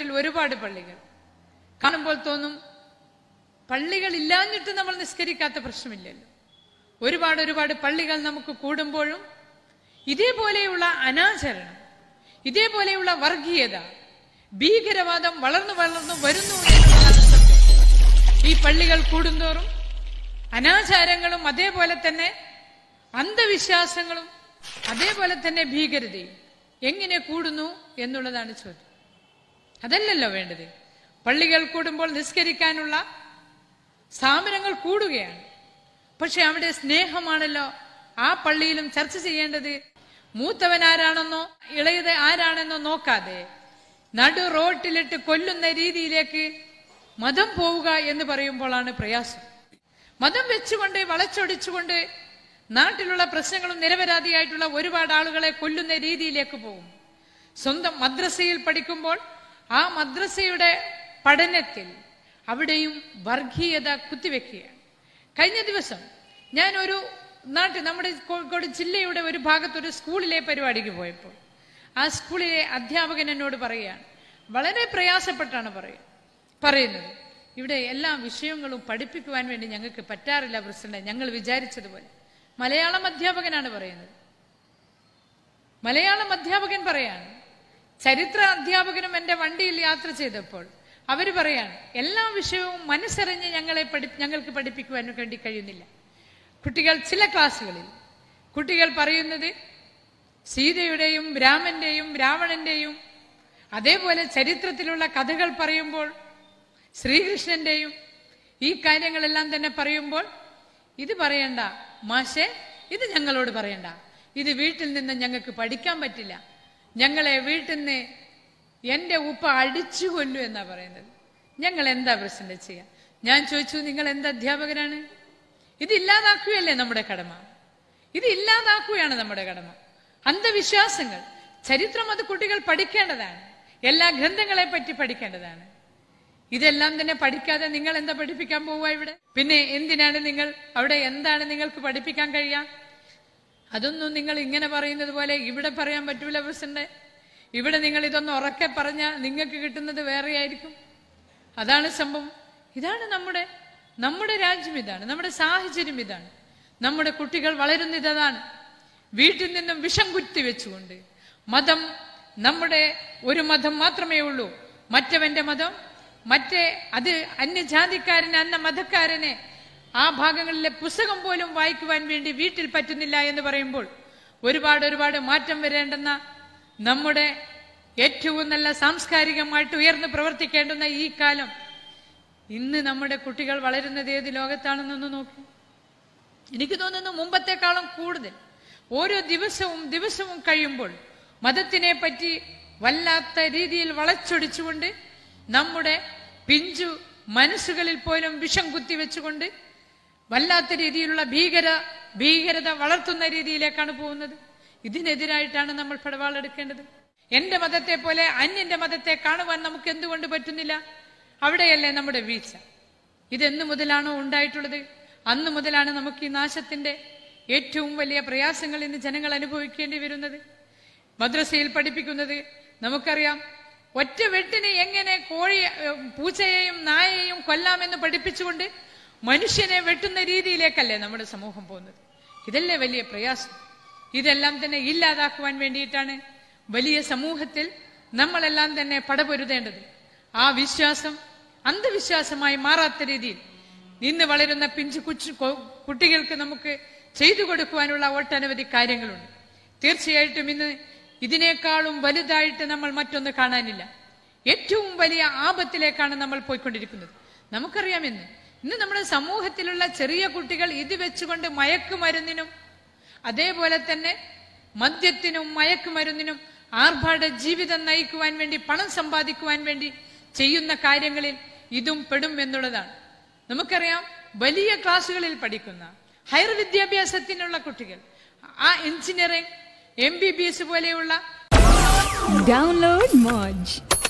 നാട്ടിൽ ഒരുപാട് പള്ളികൾ കാണുമ്പോൾ തോന്നും പള്ളികൾ ഇല്ലാഞ്ഞിട്ട് നമ്മൾ നിസ്കരിക്കാത്ത പ്രശ്നമില്ലല്ലോ ഒരുപാട് ഒരുപാട് പള്ളികൾ നമുക്ക് കൂടുമ്പോഴും ഇതേപോലെയുള്ള അനാചരണം ഇതേപോലെയുള്ള വർഗീയത ഭീകരവാദം വളർന്നു വളർന്നു വരുന്നു എന്നുള്ളതാണ് സത്യം ഈ പള്ളികൾ കൂടുന്തോറും അനാചാരങ്ങളും അതേപോലെ തന്നെ അന്ധവിശ്വാസങ്ങളും അതേപോലെ തന്നെ ഭീകരതയും എങ്ങനെ കൂടുന്നു എന്നുള്ളതാണ് ചോദ്യം അതല്ലല്ലോ വേണ്ടത് പള്ളികൾ കൂടുമ്പോൾ നിസ്കരിക്കാനുള്ള സ്ഥാപനങ്ങൾ കൂടുകയാണ് പക്ഷെ അവിടെ സ്നേഹമാണല്ലോ ആ പള്ളിയിലും ചർച്ച ചെയ്യേണ്ടത് മൂത്തവൻ ആരാണെന്നോ ഇളയത് ആരാണെന്നോ നോക്കാതെ നടു റോട്ടിലിട്ട് കൊല്ലുന്ന രീതിയിലേക്ക് മതം പോവുക എന്ന് പറയുമ്പോഴാണ് പ്രയാസം മതം വെച്ചുകൊണ്ട് വളച്ചൊടിച്ചുകൊണ്ട് നാട്ടിലുള്ള പ്രശ്നങ്ങളും നിരപരാധിയായിട്ടുള്ള ഒരുപാട് ആളുകളെ കൊല്ലുന്ന രീതിയിലേക്ക് പോകും സ്വന്തം മദ്രസയിൽ പഠിക്കുമ്പോൾ ആ മദ്രസയുടെ പഠനത്തിൽ അവിടെയും വർഗീയത കുത്തിവെക്കുകയാണ് കഴിഞ്ഞ ദിവസം ഞാൻ ഒരു നാട്ടിൽ നമ്മുടെ കോഴിക്കോട് ജില്ലയുടെ ഒരു ഭാഗത്ത് ഒരു സ്കൂളിലെ പരിപാടിക്ക് പോയപ്പോൾ ആ സ്കൂളിലെ അധ്യാപകൻ എന്നോട് പറയുകയാണ് വളരെ പ്രയാസപ്പെട്ടാണ് പറയുക പറയുന്നത് ഇവിടെ എല്ലാ വിഷയങ്ങളും പഠിപ്പിക്കുവാൻ വേണ്ടി ഞങ്ങൾക്ക് പറ്റാറില്ല പ്രസിഡന്റ് ഞങ്ങൾ വിചാരിച്ചതുപോലെ മലയാളം അധ്യാപകനാണ് പറയുന്നത് മലയാളം അധ്യാപകൻ പറയാണ് ചരിത്ര അധ്യാപകനും എന്റെ വണ്ടിയിൽ യാത്ര ചെയ്തപ്പോൾ അവര് പറയാണ് എല്ലാ വിഷയവും മനസ്സറിഞ്ഞ് ഞങ്ങളെ പഠി ഞങ്ങൾക്ക് പഠിപ്പിക്കുവാൻ വേണ്ടി കഴിയുന്നില്ല കുട്ടികൾ ചില ക്ലാസ്സുകളിൽ കുട്ടികൾ പറയുന്നത് സീതയുടെയും രാമന്റെയും രാവണന്റെയും അതേപോലെ ചരിത്രത്തിലുള്ള കഥകൾ പറയുമ്പോൾ ശ്രീകൃഷ്ണന്റെയും ഈ കാര്യങ്ങളെല്ലാം തന്നെ പറയുമ്പോൾ ഇത് പറയണ്ട മാഷെ ഇത് ഞങ്ങളോട് പറയണ്ട ഇത് വീട്ടിൽ നിന്ന് ഞങ്ങൾക്ക് പഠിക്കാൻ പറ്റില്ല ഞങ്ങളെ വീട്ടിൽ നിന്ന് എന്റെ ഉപ്പ അടിച്ചു കൊല്ലു എന്നാ പറയുന്നത് ഞങ്ങൾ എന്താ പ്രശ്നം ചെയ്യാം ഞാൻ ചോദിച്ചു നിങ്ങൾ എന്ത് അധ്യാപകരാണ് ഇത് ഇല്ലാതാക്കുകയല്ലേ നമ്മുടെ കടമ ഇത് ഇല്ലാതാക്കുകയാണ് നമ്മുടെ കടമ അന്ധവിശ്വാസങ്ങൾ ചരിത്രം അത് കുട്ടികൾ പഠിക്കേണ്ടതാണ് എല്ലാ ഗ്രന്ഥങ്ങളെ പറ്റി പഠിക്കേണ്ടതാണ് ഇതെല്ലാം തന്നെ പഠിക്കാതെ നിങ്ങൾ എന്താ പഠിപ്പിക്കാൻ പോവുക ഇവിടെ പിന്നെ എന്തിനാണ് നിങ്ങൾ അവിടെ എന്താണ് നിങ്ങൾക്ക് പഠിപ്പിക്കാൻ കഴിയാം അതൊന്നും നിങ്ങൾ ഇങ്ങനെ പറയുന്നത് പോലെ ഇവിടെ പറയാൻ പറ്റൂല പ്രസിഡന്റ് ഇവിടെ നിങ്ങൾ ഇതൊന്ന് ഉറക്കെ പറഞ്ഞാൽ നിങ്ങൾക്ക് കിട്ടുന്നത് വേറെയായിരിക്കും അതാണ് സംഭവം ഇതാണ് നമ്മുടെ നമ്മുടെ രാജ്യം ഇതാണ് നമ്മുടെ സാഹചര്യം ഇതാണ് നമ്മുടെ കുട്ടികൾ വളരുന്നത് അതാണ് വീട്ടിൽ നിന്നും വിഷം കുത്തി വെച്ചുകൊണ്ട് മതം നമ്മുടെ ഒരു മതം മാത്രമേ ഉള്ളൂ മറ്റവന്റെ മതം മറ്റേ അത് അന്യജാതിക്കാരന് അന്ന മതക്കാരനെ ആ ഭാഗങ്ങളിലെ പുസ്തകം പോലും വായിക്കുവാൻ വേണ്ടി വീട്ടിൽ പറ്റുന്നില്ല എന്ന് പറയുമ്പോൾ ഒരുപാട് ഒരുപാട് മാറ്റം വരേണ്ടെന്ന നമ്മുടെ ഏറ്റവും നല്ല സാംസ്കാരികമായിട്ട് ഉയർന്നു പ്രവർത്തിക്കേണ്ടുന്ന ഈ കാലം ഇന്ന് നമ്മുടെ കുട്ടികൾ വളരുന്നത് ഏത് ലോകത്താണെന്നൊന്ന് നോക്കൂ എനിക്ക് തോന്നുന്നു മുമ്പത്തെക്കാളും കൂടുതൽ ഓരോ ദിവസവും ദിവസവും കഴിയുമ്പോൾ മതത്തിനെ പറ്റി വല്ലാത്ത രീതിയിൽ വളച്ചൊടിച്ചുകൊണ്ട് നമ്മുടെ പിഞ്ചു മനസ്സുകളിൽ പോലും വിഷം കുത്തിവെച്ചുകൊണ്ട് വല്ലാത്ത രീതിയിലുള്ള ഭീകര ഭീകരത വളർത്തുന്ന രീതിയിലേക്കാണ് പോകുന്നത് ഇതിനെതിരായിട്ടാണ് നമ്മൾ പടവാളെടുക്കേണ്ടത് എന്റെ മതത്തെ പോലെ അന്യന്റെ മതത്തെ കാണുവാൻ നമുക്ക് എന്തുകൊണ്ട് പറ്റുന്നില്ല അവിടെയല്ലേ നമ്മുടെ വീഴ്ച ഇതെന്നു മുതലാണോ ഉണ്ടായിട്ടുള്ളത് അന്ന് മുതലാണ് നമുക്ക് ഈ നാശത്തിന്റെ ഏറ്റവും വലിയ പ്രയാസങ്ങൾ ഇന്ന് ജനങ്ങൾ അനുഭവിക്കേണ്ടി വരുന്നത് മദ്രസയിൽ പഠിപ്പിക്കുന്നത് നമുക്കറിയാം ഒറ്റ വെട്ടിന് എങ്ങനെ കോഴി ഏഹ്, പൂച്ചയെയും നായയെയും കൊല്ലാമെന്ന് പഠിപ്പിച്ചുകൊണ്ട് മനുഷ്യനെ വെട്ടുന്ന രീതിയിലേക്കല്ലേ നമ്മുടെ സമൂഹം പോകുന്നത് ഇതല്ലേ വലിയ പ്രയാസം ഇതെല്ലാം തന്നെ ഇല്ലാതാക്കുവാൻ വേണ്ടിയിട്ടാണ് വലിയ സമൂഹത്തിൽ നമ്മളെല്ലാം തന്നെ പടപൊരുതേണ്ടത് ആ വിശ്വാസം അന്ധവിശ്വാസമായി മാറാത്ത രീതിയിൽ ഇന്ന് വളരുന്ന പിഞ്ചു കുച്ചു കൊ- കുട്ടികൾക്ക് നമുക്ക് ചെയ്തു കൊടുക്കുവാനുള്ള ഒട്ടനവധി കാര്യങ്ങളുണ്ട് തീർച്ചയായിട്ടും ഇന്ന് ഇതിനേക്കാളും വലുതായിട്ട് നമ്മൾ മറ്റൊന്ന് കാണാനില്ല ഏറ്റവും വലിയ ആപത്തിലേക്കാണ് നമ്മൾ പോയിക്കൊണ്ടിരിക്കുന്നത് നമുക്കറിയാം ഇന്ന് ഇന്ന് നമ്മുടെ സമൂഹത്തിലുള്ള ചെറിയ കുട്ടികൾ ഇത് വെച്ചുകൊണ്ട് മയക്കുമരുന്നിനും അതേപോലെ തന്നെ മദ്യത്തിനും മയക്കുമരുന്നിനും ആർഭാട ജീവിതം നയിക്കുവാൻ വേണ്ടി പണം സമ്പാദിക്കുവാൻ വേണ്ടി ചെയ്യുന്ന കാര്യങ്ങളിൽ ഇതും പെടും എന്നുള്ളതാണ് നമുക്കറിയാം വലിയ ക്ലാസ്സുകളിൽ പഠിക്കുന്ന ഹയർ വിദ്യാഭ്യാസത്തിനുള്ള കുട്ടികൾ ആ engineering M B B S പോലെയുള്ള Download Moj.